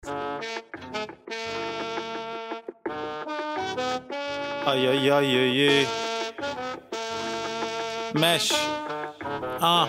اي اي اي اي اي ماشي اه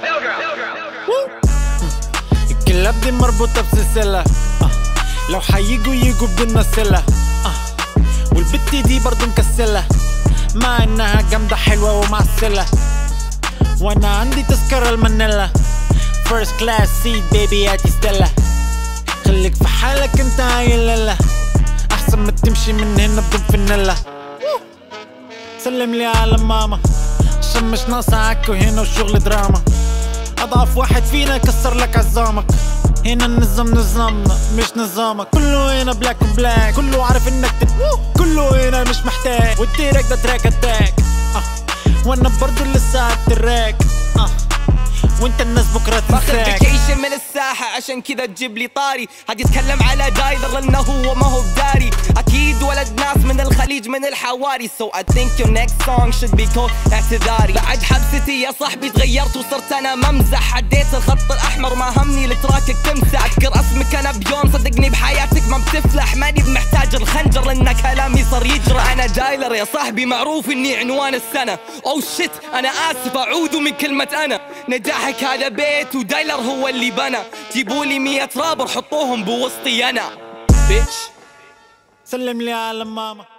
الكلاب دي مربوطة بسلسلة آه. لو حييجوا يجوا بدون سلة آه. والبت دي برضو مكسلة مع انها جامدة حلوة ومعسلة وانا عندي تذكرة المانيلا فيرست كلاس سيت بيبي هاتي ستيلا خليك في حالك انت عيلة احسن ما تمشي من هنا بدون فانيلا سلم لي على ماما عشان مش ناقصة عكو هنا وشغل دراما اضعف واحد فينا كسر لك عظامك هنا النظام نظامنا مش نظامك كله هنا بلاك وبلاك كله عارف انك تت... كله هنا مش محتاج والتراك ده تراك اتاك آه. وانا برضو لسه على التراك آه. وانت الناس بكره باخذ تنساك فيكيشن من الساحة عشان كذا تجيب لي طاري حد يتكلم على دايلر لانه هو ما هو بداري اكيد ولد ناس من الخليج من الحواري so I think your next song should be called اعتذاري بعد حبستي يا صاحبي تغيرت وصرت انا ممزح عديت الخط الاحمر ما همني لتراكك تمسح اذكر اسمك انا بيوم صدقني بحياتك ما بتفلح ماني بمحتاج الخنجر لان كلامي صار يجرى انا دايلر يا صاحبي معروف اني عنوان السنة او شت انا اسف اعوذ من كلمة انا نجاحك هذا بيت ودايلر هو اللي بنى جيبولي مية رابر حطوهم بوسطي انا بيتش سلم لي على ماما